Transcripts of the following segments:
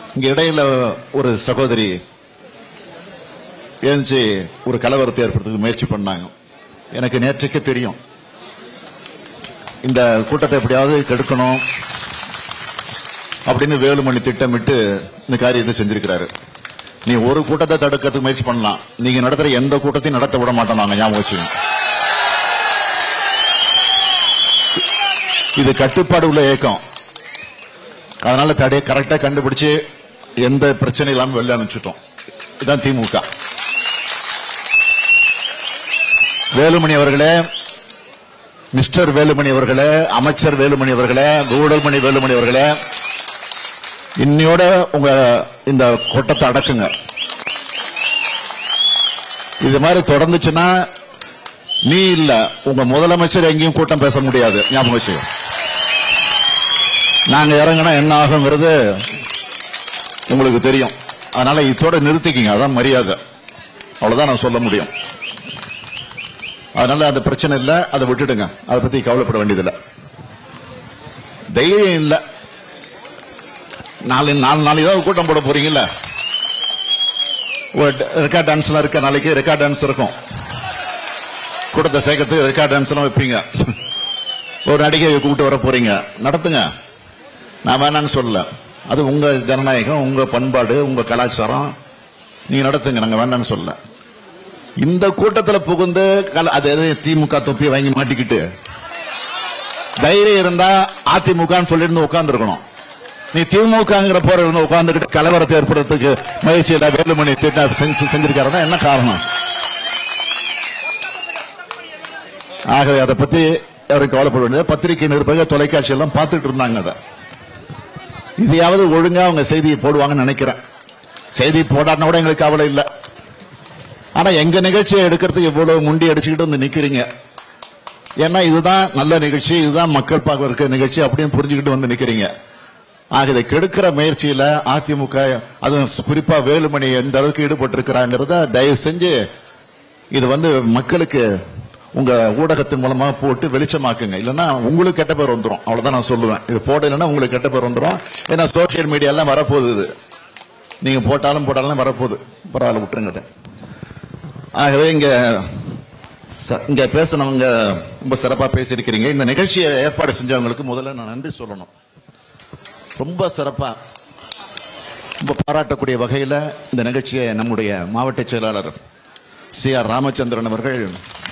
இங்க இடையில ஒரு சகோதரி எழுந்துச்சு ஒரு கலவரத்தை ஏற்படுத்துறதுக்கு முயற்சி பண்ணாங்க எனக்கு நேற்றுக்கு தெரியும் இந்த கூட்டத்தை எப்படியாவது கெடுக்கணும் அப்படின்னு வேலுமணி திட்டமிட்டு இந்த காரியத்தை செஞ்சிருக்கிறாரு நீ ஒரு கூட்டத்தை தடுக்கிறதுக்கு முயற்சி பண்ணலாம் நீங்க நடத்துற எந்த கூட்டத்தையும் நடத்த விட மாட்டோம் நாங்க ஞாபகம் வச்சுங்க இது கட்டுப்பாடு உள்ள இயக்கம் அதனால தடையை கரெக்டா கண்டுபிடிச்சு எந்த பிரச்சனை இல்லாம வெளில அனுப்பிச்சிட்டோம் இதுதான் திமுக வேலுமணி அவர்களே மிஸ்டர் வேலுமணி அவர்களே அமைச்சர் வேலுமணி அவர்களே கூடல்மணி வேலுமணி அவர்களே இன்னையோட உங்க இந்த கொட்டத்தை அடக்குங்க இது மாதிரி தொடர்ந்துச்சுன்னா நீ இல்ல உங்க முதலமைச்சர் எங்கேயும் கூட்டம் பேச முடியாது ஞாபகம் வச்சு நாங்க இறங்கினா என்ன ஆகுங்கிறது உங்களுக்கு தெரியும் அதனால இதோட நிறுத்திக்கிங்க அதான் மரியாதை அவ்வளவுதான் நான் சொல்ல முடியும் அதனால அந்த பிரச்சனை இல்ல அதை விட்டுடுங்க அதை பத்தி கவலைப்பட வேண்டியதில்லை தைரியம் இல்ல நாலு நாலு நாளைக்கு தான் கூட்டம் போட போறீங்கல்ல ரெக்கார்ட் டான்ஸ்லாம் இருக்க நாளைக்கு ரெக்கார்ட் டான்ஸ் இருக்கும் கூட்டத்தை சேர்க்கறதுக்கு ரெக்கார்ட் டான்ஸ் எல்லாம் வைப்பீங்க ஒரு நடிகையை கூப்பிட்டு வர போறீங்க நடத்துங்க நான் வேணான்னு சொல்லல அது உங்க ஜனநாயகம் உங்க பண்பாடு உங்க கலாச்சாரம் நீங்க நடத்துங்க நாங்க வேண்டாம்னு சொல்லல இந்த கூட்டத்துல புகுந்து கல- அது எது திமுக தொப்பி வாங்கி மாட்டிக்கிட்டு தைரியம் இருந்தா அதிமுகன்னு சொல்லிட்டு உட்கார்ந்து இருக்கணும் நீ திமுகங்கிற போற இருந்து உட்கார்ந்துகிட்டு கலவரத்தை ஏற்படுறதுக்கு முயற்சியில வேலுமணி திட்டம் செஞ்சு- செஞ்சிருக்காருன்னா என்ன காரணம் ஆகவே அதை பத்தி அவருக்கு கவலைப்பட வேண்டியது பத்திரிகை நிருபர்கள் தொலைக்காட்சி எல்லாம் பார்த்துட்டு இருந்தாங்க அதை இதையாவது ஒழுங்கா அவங்க செய்தியை போடுவாங்கன்னு நினைக்கிறேன் செய்தி போடாட்டினா கூட எங்களுக்கு கவலை இல்லை ஆனா எங்க நிகழ்ச்சியை எடுக்கிறதுக்கு இவ்வளவு முண்டி அடிச்சுக்கிட்டு வந்து நிக்கிறீங்க ஏன்னா இதுதான் நல்ல நிகழ்ச்சி இதுதான் மக்கள் பார்க்க இருக்கிற நிகழ்ச்சி அப்படின்னு புரிஞ்சுக்கிட்டு வந்து நிக்கிறீங்க ஆக இதை கெடுக்கிற முயற்சியில அதிமுக அதுவும் குறிப்பா வேலுமணி எந்த அளவுக்கு ஈடுபட்டு இருக்கிறாங்கிறத தயவு செஞ்சு இது வந்து மக்களுக்கு உங்க ஊடகத்தின் மூலமா போட்டு வெளிச்சமாக்குங்க இல்லைன்னா உங்களுக்கு கெட்ட பேர் வந்துரும் அவ்வளவுதான் நான் சொல்லுவேன் இது போடலைன்னா உங்களுக்கு கெட்ட பேர் வந்துரும் ஏன்னா சோசியல் மீடியா எல்லாம் வரப்போகுது இது நீங்க போட்டாலும் போட்டாலும் வரப்போகுது பரவாயில்ல விட்டுருங்க இதை. ஆகவே இங்க ச- இங்க பேசினவங்க ரொம்ப சிறப்பா பேசியிருக்கிறீங்க இந்த நிகழ்ச்சியை ஏற்பாடு செஞ்சவங்களுக்கு முதல்ல நான் நன்றி சொல்லணும் ரொம்ப சிறப்பா ரொம்ப பாராட்டக்கூடிய வகையில இந்த நிகழ்ச்சியை நம்முடைய மாவட்ட செயலாளர் சி ஆர் ராமச்சந்திரன் அவர்கள்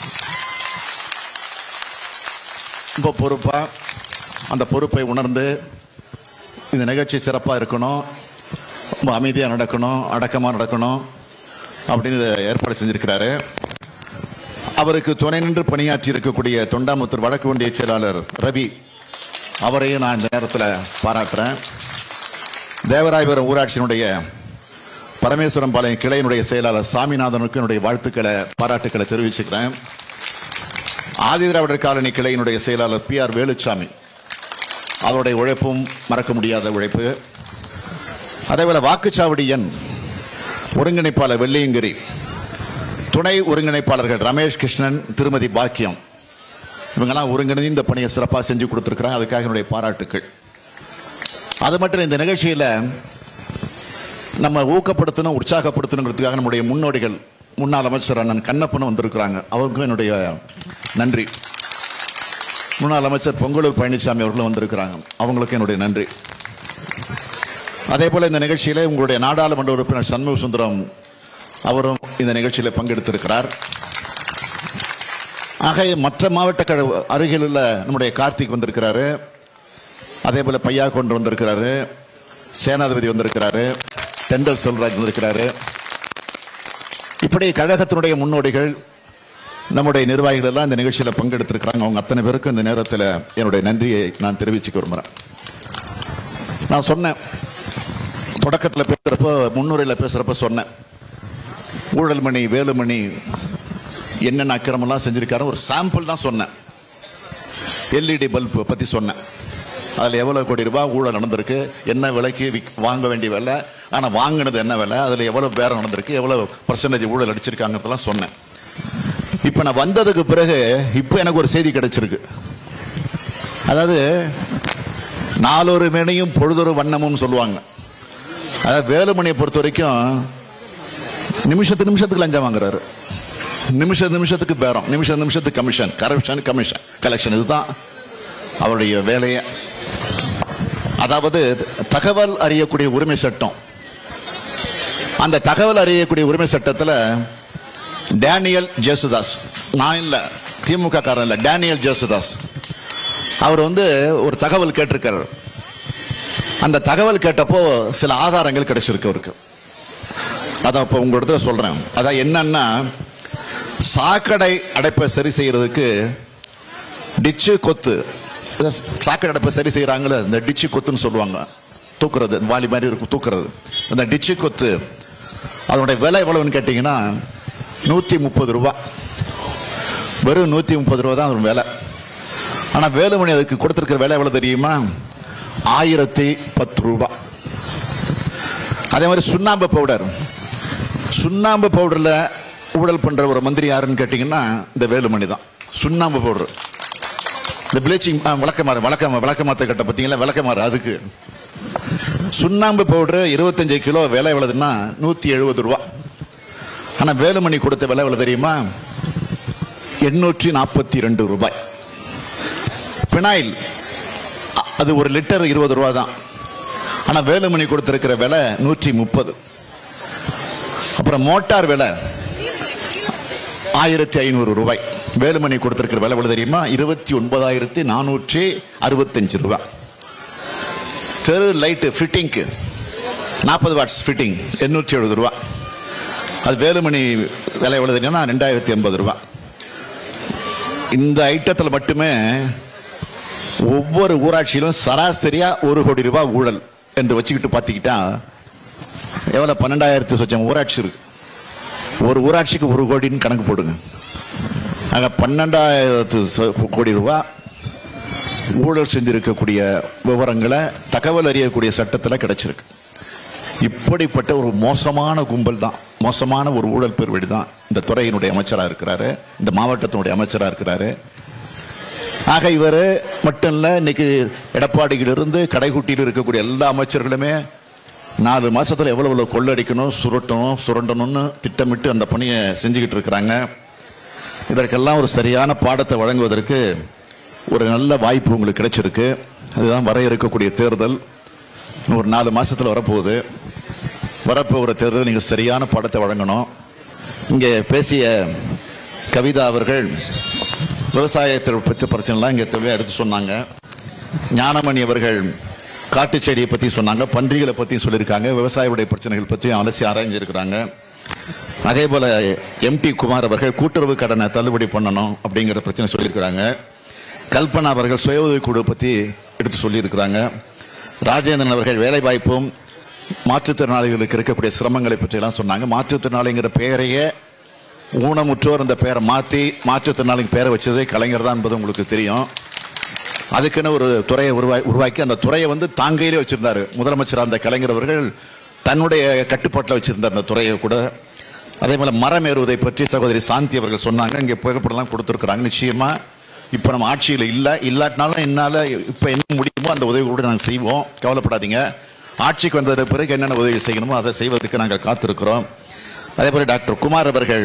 ரொம்ப பொறுப்பா அந்த பொறுப்பை உணர்ந்து இந்த நிகழ்ச்சி சிறப்பா இருக்கணும் ரொம்ப அமைதியா நடக்கணும் அடக்கமா நடக்கணும் அப்படின்னு இதை ஏற்பாடு செஞ்சிருக்கிறாரு அவருக்கு துணை நின்று பணியாற்றி இருக்கக்கூடிய தொண்டாமுத்தூர் வடக்கு ஒன்றிய செயலாளர் ரவி அவரையும் நான் இந்த நேரத்தில் பாராட்டுறேன் தேவராயபுரம் ஊராட்சியினுடைய பரமேஸ்வரம் பாளையம் கிளையினுடைய செயலாளர் சாமிநாதனுக்கு என்னுடைய வாழ்த்துக்களை பாராட்டுக்களை தெரிவிச்சுக்கிறேன் ஆதிதிராவிடர் காலனி கிளையினுடைய செயலாளர் பி ஆர் வேலுச்சாமி அவருடைய உழைப்பும் மறக்க முடியாத உழைப்பு அதேபோல வாக்குச்சாவடி எண் ஒருங்கிணைப்பாளர் வெள்ளியங்கிரி துணை ஒருங்கிணைப்பாளர்கள் ரமேஷ் கிருஷ்ணன் திருமதி பாக்கியம் இவங்கெல்லாம் ஒருங்கிணைந்து இந்த பணியை சிறப்பாக செஞ்சு கொடுத்துருக்குறாங்க அதுக்காக என்னுடைய பாராட்டுக்கள் அது மட்டும் இந்த நிகழ்ச்சியில நம்ம ஊக்கப்படுத்தணும் உற்சாகப்படுத்தணுங்கிறதுக்காக நம்முடைய முன்னோடிகள் முன்னாள் அமைச்சர் அண்ணன் கண்ணப்பனும் வந்திருக்கிறாங்க அவருக்கும் என்னுடைய நன்றி முன்னாள் அமைச்சர் பொங்கலூர் பழனிசாமி அவர்களும் வந்திருக்கிறாங்க அவங்களுக்கும் என்னுடைய நன்றி அதே போல இந்த நிகழ்ச்சியில உங்களுடைய நாடாளுமன்ற உறுப்பினர் சண்முக சுந்தரம் அவரும் இந்த நிகழ்ச்சியில பங்கெடுத்திருக்கிறார் ஆக மற்ற மாவட்ட கழக அருகில் உள்ள நம்முடைய கார்த்திக் வந்திருக்கிறாரு அதே போல பையா கொண்டு வந்திருக்கிறாரு சேனாதிபதி வந்திருக்கிறாரு தெண்டல் செல்வராஜ் வந்திருக்கிறாரு இப்படி கழகத்தினுடைய முன்னோடிகள் நம்முடைய நிர்வாகிகள் எல்லாம் இந்த நிகழ்ச்சியில பங்கெடுத்திருக்கிறாங்க அவங்க அத்தனை பேருக்கும் இந்த நேரத்தில் என்னுடைய நன்றியை நான் தெரிவிச்சுக்க விரும்புறேன் நான் சொன்னேன் தொடக்கத்தில் பேசுறப்போ முன்னுரையில் பேசுறப்ப சொன்னேன் ஊழல்மணி வேலுமணி என்னென்ன அக்கிரமெல்லாம் செஞ்சிருக்காரு ஒரு சாம்பிள் தான் சொன்னேன் எல்இடி பல்பு பத்தி சொன்னேன் அதில் எவ்வளவு கோடி ரூபாய் ஊழல் நடந்திருக்கு என்ன விலைக்கு விக்- வாங்க வேண்டிய விலை ஆனால் வாங்கினது என்ன விலை அதில் எவ்வளவு பேரம் நடந்திருக்கு எவ்வளவு பர்சன்டேஜ் ஊழல் அடிச்சிருக்காங்கிறதெல்லாம் சொன்னேன் இப்போ நான் வந்ததுக்கு பிறகு இப்போ எனக்கு ஒரு செய்தி கிடைச்சிருக்கு அதாவது நாளொரு மேனையும் பொழுதொரு வண்ணமும் சொல்லுவாங்க அதாவது வேலுமணியை பொறுத்த வரைக்கும் நிமிஷத்து நிமிஷத்துக்கு லஞ்சம் வாங்குறாரு நிமிஷ நிமிஷத்துக்கு பேரம் நிமிஷ நிமிஷத்துக்கு கமிஷன் கரப்ஷன் கமிஷன் கலெக்ஷன் இதுதான் அவருடைய வேலையே அதாவது தகவல் அறியக்கூடிய உரிமை சட்டம் அந்த தகவல் அறியக்கூடிய உரிமை சட்டத்தில் டேனியல் ஜேசுதாஸ் நான் இல்ல திமுக காரன் இல்ல டேனியல் ஜேசுதாஸ் அவர் வந்து ஒரு தகவல் கேட்டிருக்காரு அந்த தகவல் கேட்டப்போ சில ஆதாரங்கள் கிடைச்சிருக்கு அவருக்கு அதான் இப்போ உங்களிடத்துல சொல்றேன் அதான் என்னன்னா சாக்கடை அடைப்பை சரி செய்யறதுக்கு டிச்சு கொத்து இத சாக்கடை அடைப்பை சரி செய்யறாங்களே இந்த டிச்சு கொத்துன்னு சொல்லுவாங்க தூக்குறது வாலி மாதிரி இருக்கும் தூக்குறது அந்த டிச்சு கொத்து அதனுடைய விலை எவ்வளவுன்னு கேட்டீங்கன்னா நூத்தி முப்பது ரூபா வெறும் நூத்தி முப்பது ரூபா தான் அதோட விலை ஆனா வேலுமணி அதுக்கு கொடுத்திருக்கிற விலை எவ்வளவு தெரியுமா ஆயிரத்தி பத்து ரூபாய் அதே மாதிரி சுண்ணாம்பு பவுடர் சுண்ணாம்பு பவுடர்ல ஊழல் பண்ற ஒரு மந்திரி யாருன்னு கேட்டீங்கன்னா இந்த வேலுமணி தான் சுண்ணாம்பு பவுடர் இந்த பிளீச்சிங் விளக்கமாறு விளக்க விளக்கமாத்த கட்ட பார்த்தீங்களா விளக்கமாறு அதுக்கு சுண்ணாம்பு பவுடர் இருபத்தஞ்சு கிலோ விலை எவ்வளவுன்னா நூத்தி எழுபது ரூபா ஆனா வேலுமணி கொடுத்த விலை எவ்வளவு தெரியுமா எண்ணூற்றி நாற்பத்தி ரெண்டு ரூபாய் பினாயில் அ- அது ஒரு லிட்டர் இருபது ரூபா தான் ஆனா வேலுமணி கொடுத்திருக்கிற விலை நூற்றி முப்பது அப்புறம் மோட்டார் விலை ஆயிரத்தி ஐநூறு ரூபாய் வேலுமணி கொடுத்திருக்கிற விலை எவ்வளவு தெரியுமா இருபத்தி ஒன்பதாயிரத்தி நானூற்றி அறுபத்தஞ்சு ரூபாய் தெரு லைட்டு ஃபிட்டிங்க்கு நாற்பது வாட்ஸ் ஃபிட்டிங் எண்ணூற்றி எழுபது ரூபா அது வேலுமணி விலை எவ்வளவு தெரியுமா ரெண்டாயிரத்தி எண்பது ரூபா இந்த ஐட்டத்தில் மட்டுமே ஒவ்வொரு ஊராட்சியிலும் சராசரியா ஒரு கோடி ரூபாய் ஊழல் என்று வச்சுக்கிட்டு பார்த்துக்கிட்டா எவ்வளவு பன்னெண்டாயிரத்து சொச்சம் ஊராட்சி இருக்கு ஒரு ஊராட்சிக்கு ஒரு கோடின்னு கணக்கு போடுங்க ஆக பன்னெண்டாயிரத்து சொ- கோடி ரூபாய் ஊழல் செஞ்சிருக்கக்கூடிய விவரங்களை தகவல் அறியக்கூடிய சட்டத்தில் கிடைச்சிருக்கு இப்படிப்பட்ட ஒரு மோசமான கும்பல் தான் மோசமான ஒரு ஊழல் பெருவெடி தான் இந்த துறையினுடைய அமைச்சராக இருக்கிறாரு இந்த மாவட்டத்தினுடைய அமைச்சராக இருக்கிறாரு ஆக இவர் மட்டும் இல்ல இன்னைக்கு எடப்பாடியிலிருந்து கடைக்குட்டியில் இருக்கக்கூடிய எல்லா அமைச்சர்களுமே நாலு மாசத்துல எவ்வளவு எவ்வளவு கொள்ளடிக்கணும் சுருட்டணும் சுரண்டணும்னு திட்டமிட்டு அந்த பணியை செஞ்சுக்கிட்டு இருக்கிறாங்க இதற்கெல்லாம் ஒரு சரியான பாடத்தை வழங்குவதற்கு ஒரு நல்ல வாய்ப்பு உங்களுக்கு கிடைச்சிருக்கு அதுதான் வர இருக்கக்கூடிய தேர்தல் இன்னும் ஒரு நாலு மாசத்துல வரப்போகுது வரப்போகிற தேர்தல் நீங்கள் சரியான பாடத்தை வழங்கணும் இங்கே பேசிய கவிதா அவர்கள் விவசாயத்தை பற்றி பிரச்சனைலாம் இங்கே தெளிவாக எடுத்து சொன்னாங்க ஞானமணி அவர்கள் காட்டு செடியை பற்றி சொன்னாங்க பன்றிகளை பற்றி சொல்லியிருக்காங்க விவசாயிகளுடைய பிரச்சனைகள் பற்றி அலசி ஆராய்ஞ்சிருக்கிறாங்க அதே போல எம்டி குமார் அவர்கள் கூட்டுறவு கடனை தள்ளுபடி பண்ணணும் அப்படிங்கிற பிரச்சனை சொல்லியிருக்கிறாங்க கல்பனா அவர்கள் சுய உதவிக்குழு பற்றி எடுத்து சொல்லியிருக்கிறாங்க ராஜேந்திரன் அவர்கள் வேலை வாய்ப்பும் மாற்றுத்திறனாளிகளுக்கு இருக்கக்கூடிய சிரமங்களை பற்றி எல்லாம் சொன்னாங்க மாற்றுத்திறனாளிங்கிற பெயரையே ஊனமுற்றோர் அந்த பெயரை மாற்றி மாற்றுத்திறனாளிக்கு பெயரை வச்சதே கலைஞர் தான் என்பது உங்களுக்கு தெரியும் அதுக்குன்னு ஒரு துறையை உருவாக்கி உருவாக்கி அந்த துறையை வந்து தாங்கையிலே வச்சிருந்தாரு முதலமைச்சர் அந்த கலைஞர் அவர்கள் தன்னுடைய கட்டுப்பாட்டில் வச்சிருந்தார் அந்த துறையை கூட அதே போல மரம் ஏறுவதை பற்றி சகோதரி சாந்தி அவர்கள் சொன்னாங்க இங்கே புகைப்படம்லாம் கொடுத்துருக்குறாங்க நிச்சயமா இப்போ நம்ம ஆட்சியில் இல்லை இல்லாட்டினாலும் என்னால் இப்போ என்ன முடியுமோ அந்த உதவி கூட நாங்கள் செய்வோம் கவலைப்படாதீங்க ஆட்சிக்கு வந்ததற்கு பிறகு என்னென்ன உதவி செய்யணுமோ அதை செய்வதற்கு நாங்கள் காத்திருக்கிறோம் அதே போல டாக்டர் குமார் அவர்கள்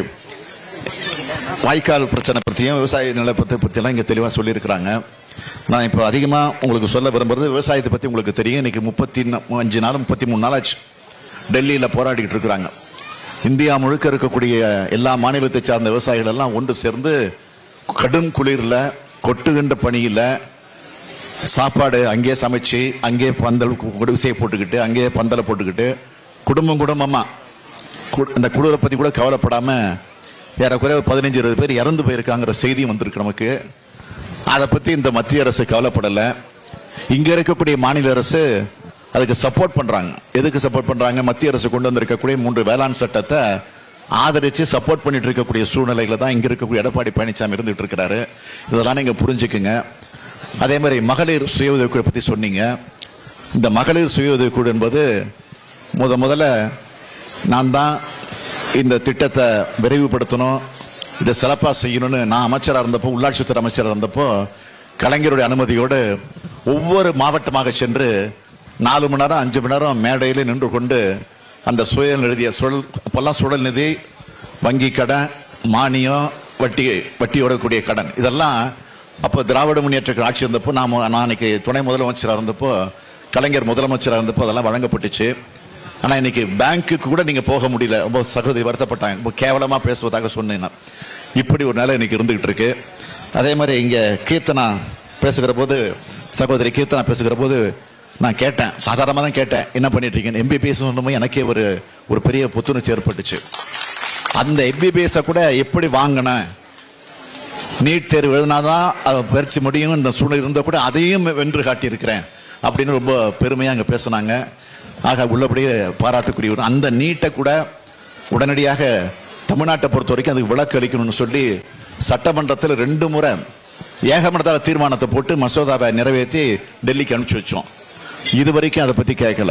வாய்க்கால் பிரச்சனை பற்றியும் விவசாய நிலப்பத்தை பற்றியெல்லாம் இங்கே தெளிவாக சொல்லியிருக்கிறாங்க நான் இப்போ அதிகமாக உங்களுக்கு சொல்ல விரும்புறது விவசாயத்தை பற்றி உங்களுக்கு தெரியும் இன்னைக்கு முப்பத்தி அஞ்சு நாள் முப்பத்தி மூணு நாள் ஆச்சு டெல்லியில் போராடிக்கிட்டு இருக்கிறாங்க இந்தியா முழுக்க இருக்கக்கூடிய எல்லா மாநிலத்தை சார்ந்த விவசாயிகள் எல்லாம் ஒன்று சேர்ந்து கடும் குளிரில் கொட்டுகின்ற பணியில் சாப்பாடு அங்கேயே சமைச்சு அங்கேயே பந்தல் குடிசையை போட்டுக்கிட்டு அங்கேயே பந்தலை போட்டுக்கிட்டு குடும்பம் குடும்பமா கு- அந்த குளிரை பத்தி கூட கவலைப்படாம ஏறக்குறைய ஒரு பதினஞ்சு இருபது பேர் இறந்து போயிருக்காங்கிற செய்தியும் வந்திருக்கு நமக்கு அதை பத்தி இந்த மத்திய அரசு கவலைப்படல இங்க இருக்கக்கூடிய மாநில அரசு அதுக்கு சப்போர்ட் பண்றாங்க எதுக்கு சப்போர்ட் பண்றாங்க மத்திய அரசு கொண்டு வந்திருக்கக்கூடிய மூன்று வேளாண் சட்டத்தை ஆதரிச்சு சப்போர்ட் பண்ணிட்டு இருக்கக்கூடிய சூழ்நிலையில தான் இங்க இருக்கக்கூடிய எடப்பாடி பழனிசாமி இருந்துட்டு இருக்கிறாரு இதெல்லாம் நீங்க புரிஞ்சுக்குங்க அதே மாதிரி மகளிர் சுய உதவிக்குழு பத்தி சொன்னீங்க இந்த மகளிர் சுய உதவிக்குழு என்பது முத முதல்ல நான் தான் இந்த திட்டத்தை விரைவுபடுத்தணும் இதை சிறப்பாக செய்யணும்னு நான் அமைச்சராக இருந்தப்போ உள்ளாட்சித்துறை அமைச்சராக இருந்தப்போ கலைஞருடைய அனுமதியோடு ஒவ்வொரு மாவட்டமாக சென்று நாலு மணி நேரம் அஞ்சு மணி நேரம் மேடையில் நின்று கொண்டு அந்த சுயல் எழுதிய சுழல் அப்பெல்லாம் சுழல் நிதி வங்கி கடன் மானியம் வட்டி வட்டியோட கூடிய கடன் இதெல்லாம் அப்போ திராவிட முன்னேற்ற கழக ஆட்சி இருந்தப்போ நாம நான் அன்னைக்கு துணை முதலமைச்சராக இருந்தப்போ கலைஞர் முதலமைச்சராக இருந்தப்போ அதெல்லாம் வழங்கப்பட்டுச்சு ஆனா இன்னைக்கு பேங்க்குக்கு கூட நீங்க போக முடியல ரொம்ப சகோதரி வருத்தப்பட்டாங்க ரொம்ப கேவலமா பேசுவதாக சொன்னேன் நான். இப்படி ஒரு நிலை இன்னைக்கு இருந்துகிட்டு இருக்கு அதே மாதிரி இங்க கீர்த்தனா பேசுகிற போது சகோதரி கீர்த்தனா பேசுகிற போது நான் கேட்டேன் சாதாரணமா தான் கேட்டேன் என்ன பண்ணிட்டு இருக்கீங்க எம்பிபிஎஸ் சொன்னமோ எனக்கே ஒரு ஒரு பெரிய புத்துணர்ச்சி ஏற்பட்டுச்சு அந்த எம்பிபிஎஸ் கூட எப்படி வாங்கினேன் நீட் தேர்வு எழுதினாதான் அதை பயிற்சி முடியும் இந்த சூழ்நிலை இருந்தால் கூட அதையும் வென்று காட்டியிருக்கிறேன் அப்படின்னு ரொம்ப பெருமையா அங்க பேசுனாங்க ஆக உள்ளபடியே பாராட்டுக்குரியவர் அந்த நீட்டை கூட உடனடியாக தமிழ்நாட்டை பொறுத்த வரைக்கும் அதுக்கு விளக்கு அளிக்கணும்னு சொல்லி சட்டமன்றத்தில் ரெண்டு முறை ஏகமனதார தீர்மானத்தை போட்டு மசோதாவை நிறைவேற்றி டெல்லிக்கு அனுப்பிச்சு வச்சோம் இது வரைக்கும் அதை பத்தி கேட்கல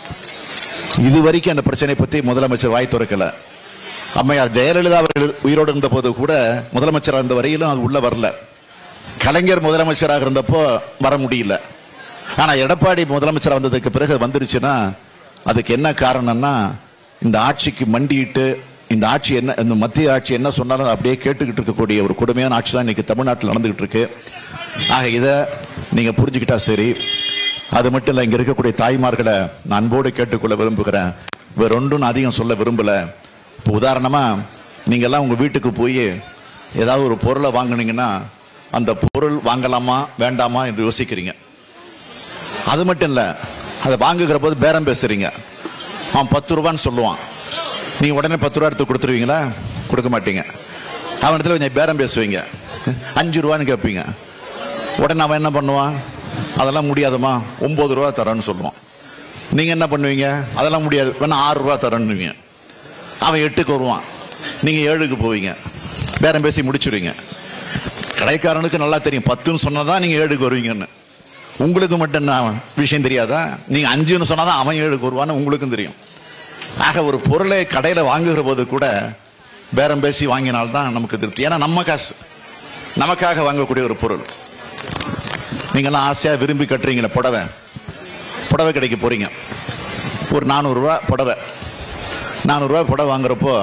இது வரைக்கும் அந்த பிரச்சனை பத்தி முதலமைச்சர் வாய் திறக்கல அம்மையார் ஜெயலலிதா அவர்கள் உயிரோடு இருந்த போது கூட முதலமைச்சராக இருந்த வரையிலும் அது உள்ள வரல கலைஞர் முதலமைச்சராக இருந்தப்போ வர முடியல ஆனா எடப்பாடி முதலமைச்சராக வந்ததுக்கு பிறகு அது வந்துருச்சுன்னா அதுக்கு என்ன காரணம்னா இந்த ஆட்சிக்கு மண்டியிட்டு இந்த ஆட்சி என்ன இந்த மத்திய ஆட்சி என்ன சொன்னாலும் அதை அப்படியே கேட்டுக்கிட்டு இருக்கக்கூடிய ஒரு கொடுமையான ஆட்சி தான் இன்னைக்கு தமிழ்நாட்டில் நடந்துகிட்டு இருக்கு ஆக இதை நீங்க புரிஞ்சுக்கிட்டா சரி அது மட்டும் இல்ல இங்க இருக்கக்கூடிய தாய்மார்களை நான் அன்போடு கேட்டுக்கொள்ள விரும்புகிறேன் வேற ஒன்றும் நான் அதிகம் சொல்ல விரும்பல இப்போ உதாரணமா நீங்க எல்லாம் உங்க வீட்டுக்கு போய் ஏதாவது ஒரு பொருளை வாங்குனீங்கன்னா அந்த பொருள் வாங்கலாமா வேண்டாமா என்று யோசிக்கிறீங்க அது மட்டும் இல்ல அதை வாங்குகிற போது பேரம் பேசுறீங்க அவன் பத்து ரூபான்னு சொல்லுவான் நீங்க உடனே பத்து ரூபா எடுத்து கொடுத்துருவீங்களா கொடுக்க மாட்டீங்க அவன் இடத்துல கொஞ்சம் பேரம் பேசுவீங்க அஞ்சு ரூபான்னு கேட்பீங்க உடனே அவன் என்ன பண்ணுவான் அதெல்லாம் முடியாதுமா ஒன்பது ரூபா தரேன்னு சொல்லுவான் நீங்க என்ன பண்ணுவீங்க அதெல்லாம் முடியாது வேணா ஆறு ரூபா தரேன்னுவீங்க அவன் எட்டுக்கு வருவான் நீங்க ஏழுக்கு போவீங்க பேரம் பேசி முடிச்சிருவீங்க கடைக்காரனுக்கு நல்லா தெரியும் பத்துன்னு சொன்னதான் நீங்க ஏழுக்கு வருவீங்கன்னு உங்களுக்கு மட்டும் என்ன விஷயம் தெரியாதா நீங்க அஞ்சுன்னு சொன்னாதான் அவன் ஏழுக்கு வருவான்னு உங்களுக்கும் தெரியும் ஆக ஒரு பொருளை கடையில வாங்குகிற போது கூட பேரம் பேசி வாங்கினால்தான் நமக்கு திருப்தி ஏன்னா நம்ம காசு நமக்காக வாங்கக்கூடிய ஒரு பொருள் நீங்கெல்லாம் ஆசையா விரும்பி கட்டுறீங்களே புடவை புடவை கடைக்கு போறீங்க ஒரு நானூறுரூவா புடவை நானூறுரூவா புடவை வாங்குறப்போ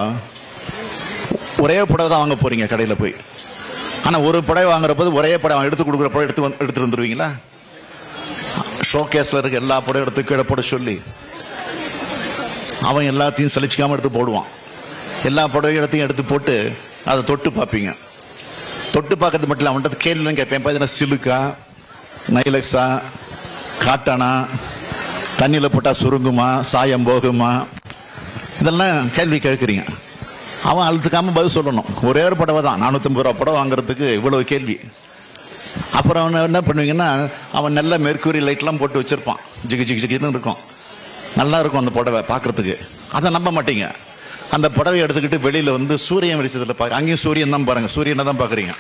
ஒரே புடவை தான் வாங்க போறீங்க கடையில் போய் ஆனால் ஒரு புடவை வாங்குற போது ஒரே புடவை அவன் எடுத்து கொடுக்குற புடவை எடுத்து வந்து- எடுத்துட்டு வந்துருவீங்களா ஷோ கேஸ்ல இருக்க எல்லா புடவை எடுத்து கீழே போட சொல்லி அவன் எல்லாத்தையும் சலிச்சிக்காம எடுத்து போடுவான் எல்லா புடவையும் இடத்தையும் எடுத்து போட்டு அதை தொட்டு பார்ப்பீங்க தொட்டு பார்க்கறது மட்டும் இல்லை அவன்கிட்ட கேள்வி கேட்பேன் பார்த்தீங்கன்னா சிலுக்கா நைலக்ஸா காட்டானா தண்ணியில் போட்டால் சுருங்குமா சாயம் போகுமா இதெல்லாம் கேள்வி கேட்குறீங்க அவன் அழுத்துக்காம பதில் சொல்லணும் ஒரே ஒரு புடவை தான் நானூற்றம்பது ரூபா புடவை வாங்குறதுக்கு இவ்வளவு கேள்வி அப்புறம் அவன் என்ன பண்ணுவீங்கன்னா அவன் நல்ல மெர்க்குரி லைட்லாம் போட்டு வச்சிருப்பான் ஜிகு ஜிகு ஜிகுன்னு இருக்கும் நல்லா இருக்கும் அந்த புடவை பார்க்கறதுக்கு அதை நம்ப மாட்டீங்க அந்த புடவையை எடுத்துக்கிட்டு வெளியில வந்து சூரியன் வெளிச்சத்துல பாக்க அங்கேயும் சூரியன் தான் பாருங்க சூரியனை தான் பாக்குறீங்க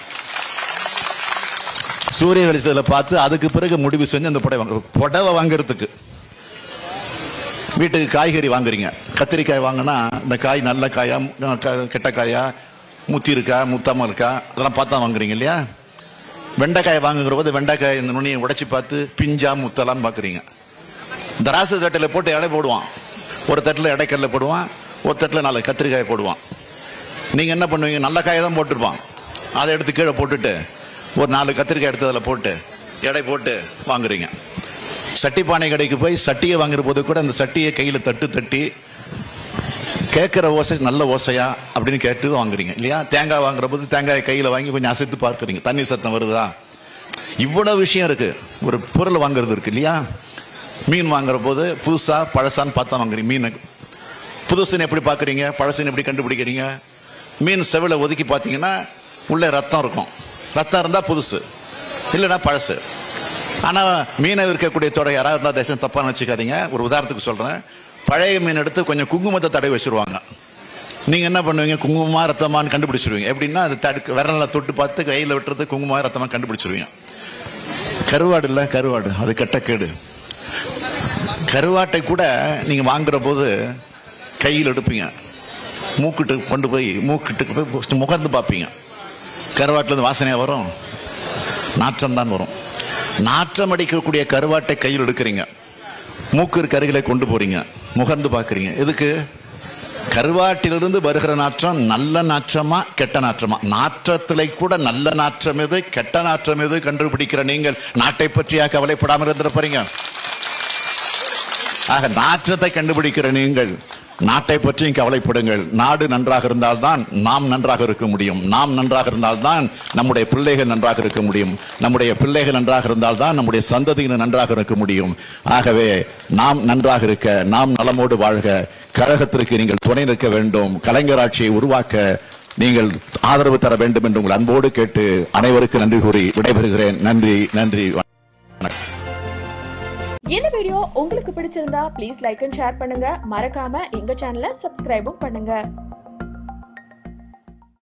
சூரிய வெளிச்சத்துல பார்த்து அதுக்கு பிறகு முடிவு செஞ்சு அந்த புடவை வாங்க புடவை வாங்குறதுக்கு வீட்டுக்கு காய்கறி வாங்குறீங்க கத்திரிக்காய் வாங்கினா இந்த காய் நல்ல காயா மு- க- கெட்ட காயா முத்தி இருக்கா முத்தாம இருக்கா அதெல்லாம் பார்த்தா வாங்குறீங்க இல்லையா வெண்டைக்காய் வாங்குகிற போது வெண்டைக்காய் இந்த நுனியை உடைச்சு பார்த்து பிஞ்சா முத்தலாம் பார்க்குறீங்க தராசு தட்டில் போட்டு எடை போடுவான் ஒரு தட்டில் எடைக்கல்ல போடுவான் ஒரு தட்டில் நாலு கத்திரிக்காய் போடுவான் நீங்கள் என்ன பண்ணுவீங்க நல்ல காயை தான் போட்டிருப்பான் அதை எடுத்து கீழே போட்டுட்டு ஒரு நாலு கத்திரிக்காய் எடுத்து அதில் போட்டு எடை போட்டு வாங்குறீங்க சட்டி பானை கடைக்கு போய் சட்டியை வாங்குற போது கூட அந்த சட்டியை கையில் தட்டு தட்டி கேட்குற ஓசை நல்ல ஓசையா அப்படின்னு கேட்டு வாங்குறீங்க இல்லையா தேங்காய் வாங்குற போது தேங்காய் கையில் வாங்கி கொஞ்சம் அசைத்து பார்க்குறீங்க தண்ணி சத்தம் வருதா இவ்வளவு விஷயம் இருக்கு ஒரு பொருள் வாங்குறது இருக்கு இல்லையா மீன் வாங்குற போது புதுசா பழசான்னு பார்த்தா வாங்குறீங்க மீன் புதுசுன்னு எப்படி பார்க்குறீங்க பழசுன்னு எப்படி கண்டுபிடிக்கிறீங்க மீன் செவில ஒதுக்கி பார்த்தீங்கன்னா உள்ளே ரத்தம் இருக்கும் ரத்தம் இருந்தால் புதுசு இல்லைன்னா பழசு ஆனால் மீனை விற்கக்கூடிய தொடை யாராவது இருந்தால் தேசம் தப்பாக நினச்சிக்காதீங்க ஒரு உதாரணத்துக்கு சொல்கிறேன் பழைய மீன் எடுத்து கொஞ்சம் குங்குமத்தை தடவி வச்சிருவாங்க நீங்கள் என்ன பண்ணுவீங்க குங்குமமா ரத்தமான்னு கண்டுபிடிச்சிருவீங்க எப்படின்னா அது தடுக்க விரல்ல தொட்டு பார்த்து கையில் விட்டுறது குங்குமமா ரத்தமா கண்டுபிடிச்சிருவீங்க கருவாடு இல்லை கருவாடு அது கெட்ட கேடு கருவாட்டை கூட நீங்க வாங்குற போது கையில் எடுப்பீங்க மூக்கிட்டு கொண்டு போய் மூக்கிட்டு போய் first முகர்ந்து பார்ப்பீங்க கருவாட்டுல இருந்து வாசனையா வரும் நாற்றம் தான் வரும் நாற்றம் அடிக்கக்கூடிய கருவாட்டை கையில் எடுக்கிறீங்க மூக்கு கருகில கொண்டு போறீங்க முகர்ந்து பாக்குறீங்க எதுக்கு கருவாட்டிலிருந்து வருகிற நாற்றம் நல்ல நாற்றமா கெட்ட நாற்றமா நாற்றத்திலே கூட நல்ல நாற்றம் எது கெட்ட நாற்றம் எது கண்டுபிடிக்கிற நீங்கள் நாட்டை பற்றியா கவலைப்படாமல் இருந்திருப்பீங்க ஆக நாற்றத்தை கண்டுபிடிக்கிற நீங்கள் நாட்டை பற்றியும் கவலைப்படுங்கள் நாடு நன்றாக இருந்தால்தான் நாம் நன்றாக இருக்க முடியும் நாம் நன்றாக இருந்தால்தான் நம்முடைய பிள்ளைகள் நன்றாக இருக்க முடியும் நம்முடைய பிள்ளைகள் நன்றாக இருந்தால்தான் நம்முடைய சந்ததியினர் நன்றாக இருக்க முடியும் ஆகவே நாம் நன்றாக இருக்க நாம் நலமோடு வாழ்க கழகத்திற்கு நீங்கள் துணை நிற்க வேண்டும் கலைஞர் ஆட்சியை உருவாக்க நீங்கள் ஆதரவு தர வேண்டும் என்று உங்கள் அன்போடு கேட்டு அனைவருக்கும் நன்றி கூறி விடைபெறுகிறேன் நன்றி நன்றி வணக்கம் இந்த வீடியோ உங்களுக்கு பிடிச்சிருந்தா ப்ளீஸ் லைக் அண்ட் ஷேர் பண்ணுங்க மறக்காம எங்க சேனலை சப்ஸ்கிரைபும் பண்ணுங்க